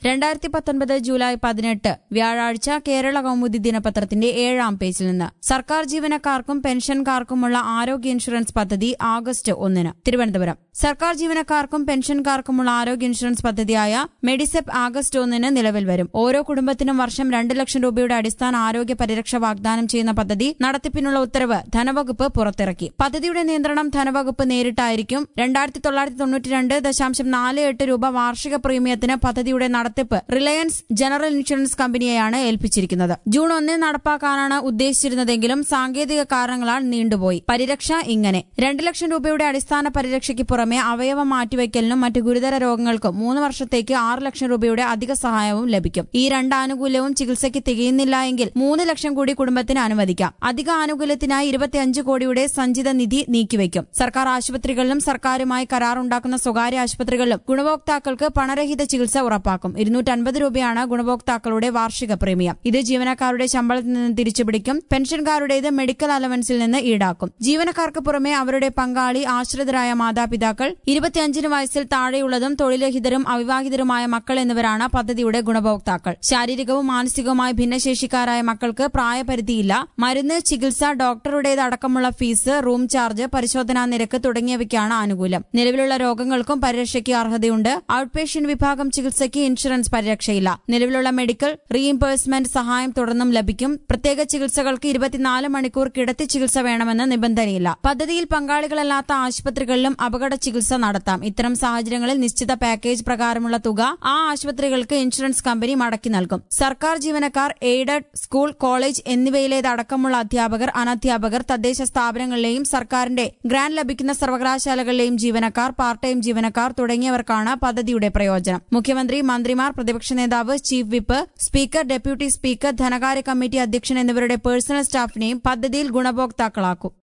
രണ്ടായിരത്തി പത്തൊൻപത് ജൂലൈ പതിനെട്ട് വ്യാഴാഴ്ച കേരള കൗമുദി ദിനപത്രത്തിന്റെ ഏഴാം പേജിൽ നിന്ന് സർക്കാർ ജീവനക്കാർക്കും പെൻഷൻകാർക്കുമുള്ള ആരോഗ്യ ഇൻഷുറൻസ് പദ്ധതി ആഗസ്റ്റ് ഒന്നിന് തിരുവനന്തപുരം സർക്കാർ ജീവനക്കാർക്കും പെൻഷൻകാർക്കുമുള്ള ആരോഗ്യ ഇൻഷുറൻസ് പദ്ധതിയായ മെഡിസെപ്പ് ആഗസ്റ്റ് ഒന്നിന് നിലവിൽ വരും ഓരോ കുടുംബത്തിനും വർഷം രണ്ട് ലക്ഷം രൂപയുടെ അടിസ്ഥാന ആരോഗ്യ പരിരക്ഷ വാഗ്ദാനം ചെയ്യുന്ന പദ്ധതി നടത്തിപ്പിനുള്ള ഉത്തരവ് ധനവകുപ്പ് പുറത്തിറക്കി പദ്ധതിയുടെ നിയന്ത്രണം ധനവകുപ്പ് നേരിട്ടായിരിക്കും രണ്ടായിരത്തി തൊള്ളായിരത്തി തൊണ്ണൂറ്റി രണ്ട് ദശാംശം നാല് എട്ട് രൂപ വാർഷിക പ്രീമിയത്തിന് പദ്ധതിയുടെ നടത്തിപ്പ് റിലയൻസ് ജനറൽ ഇൻഷുറൻസ് കമ്പനിയെയാണ് ഏൽപ്പിച്ചിരിക്കുന്നത് ജൂൺ ഒന്നിന് നടപ്പാക്കാനാണ് ഉദ്ദേശിച്ചിരുന്നതെങ്കിലും സാങ്കേതിക കാരണങ്ങളാൽ നീണ്ടുപോയി പരിരക്ഷ ഇങ്ങനെ രണ്ട് ലക്ഷം രൂപയുടെ അടിസ്ഥാന പരിരക്ഷയ്ക്ക് പുറമെ അവയവം മാറ്റിവയ്ക്കലിനും മറ്റ് ഗുരുതര രോഗങ്ങൾക്കും മൂന്ന് വർഷത്തേക്ക് ആറ് ലക്ഷം രൂപയുടെ അധിക സഹായവും ലഭിക്കും ഈ രണ്ട് ആനുകൂല്യവും ചികിത്സയ്ക്ക് തികയുന്നില്ല എങ്കിൽ മൂന്ന് ലക്ഷം കൂടി കുടുംബത്തിന് അനുവദിക്കാം അധിക ആനുകൂല്യത്തിനായി ഇരുപത്തിയഞ്ച് കോടിയുടെ സഞ്ചിത നിധി നീക്കിവയ്ക്കും സർക്കാർ ആശുപത്രികളിലും സർക്കാരുമായി കരാറുണ്ടാക്കുന്ന സ്വകാര്യ ആശുപത്രികളിലും ഗുണഭോക്താക്കൾക്ക് പണരഹിത ചികിത്സ ഉറപ്പാക്കും ഇരുന്നൂറ്റൻപത് രൂപയാണ് ഗുണഭോക്താക്കളുടെ വാർഷിക പ്രീമിയം ഇത് ജീവനക്കാരുടെ ശമ്പളത്തിൽ നിന്ന് തിരിച്ചുപിടിക്കും പെൻഷൻകാരുടേത് മെഡിക്കൽ അലവൻസിൽ നിന്ന് ഈടാക്കും ജീവനക്കാർക്ക് പുറമെ അവരുടെ പങ്കാളി ആശ്രിതരായ മാതാപിതാക്കൾ ഇരുപത്തിയഞ്ചിന് വയസ്സിൽ താഴെയുള്ളതും തൊഴിലഹിതരും അവിവാഹിതരുമായ മക്കൾ എന്നിവരാണ് പദ്ധതിയുടെ ഗുണഭോക്താക്കൾ ശാരീരികവും മാനസികവുമായ ഭിന്നശേഷിക്കാരായ മക്കൾക്ക് പ്രായപരിധിയില്ല മരുന്ന് ചികിത്സ ഡോക്ടറുടേതടക്കമുള്ള ഫീസ് റൂം ചാർജ് പരിശോധനാ നിരക്ക് തുടങ്ങിയവയ്ക്കാണ് ആനുകൂല്യം നിലവിലുള്ള രോഗങ്ങൾക്കും പരിരക്ഷയ്ക്ക് അർഹതയുണ്ട് ഔട്ട് പേഷ്യന്റ് വിഭാഗം ചികിത്സയ്ക്ക് ഇൻഷുറൻസ് പരിരക്ഷയില്ല നിലവിലുള്ള മെഡിക്കൽ റീഇംബേഴ്സ്മെന്റ് സഹായം തുടർന്നും ലഭിക്കും പ്രത്യേക ചികിത്സകൾക്ക് ഇരുപത്തിനാല് മണിക്കൂർ കിടത്തി ചികിത്സ വേണമെന്ന് നിബന്ധനയില്ല പദ്ധതിയിൽ പങ്കാളികളല്ലാത്ത ആശുപത്രികളിലും അപകട ചികിത്സ നടത്താം ഇത്തരം സാഹചര്യങ്ങളിൽ നിശ്ചിത പാക്കേജ് പ്രകാരമുള്ള തുക ആ ആശുപത്രികൾക്ക് ഇൻഷുറൻസ് കമ്പനി മടക്കി നൽകും സർക്കാർ ജീവനക്കാർ എയ്ഡഡ് സ്കൂൾ കോളേജ് എന്നിവയിലേതടക്കമുള്ള അധ്യാപകർ അനധ്യാപകർ തദ്ദേശ സ്ഥാപനങ്ങളിലെയും സർക്കാരിന്റെ ഗ്രാന്റ് ലഭിക്കുന്ന സർവകലാശാലകളിലെയും ജീവനക്കാർ പാർട്ട് ടൈം ജീവനക്കാർ തുടങ്ങിയവർക്കാണ് പദ്ധതിയുടെ പ്രയോജനം മുഖ്യമന്ത്രി മന്ത്രിമാർ പ്രതിപക്ഷ നേതാവ് chief whip speaker deputy speaker ധനകാര്യ കമ്മിറ്റി അധ്യക്ഷൻ എന്നിവരുടെ പേഴ്സണൽ സ്റ്റാഫിനെയും പദ്ധതിയിൽ ഗുണഭോക്താക്കളാക്കും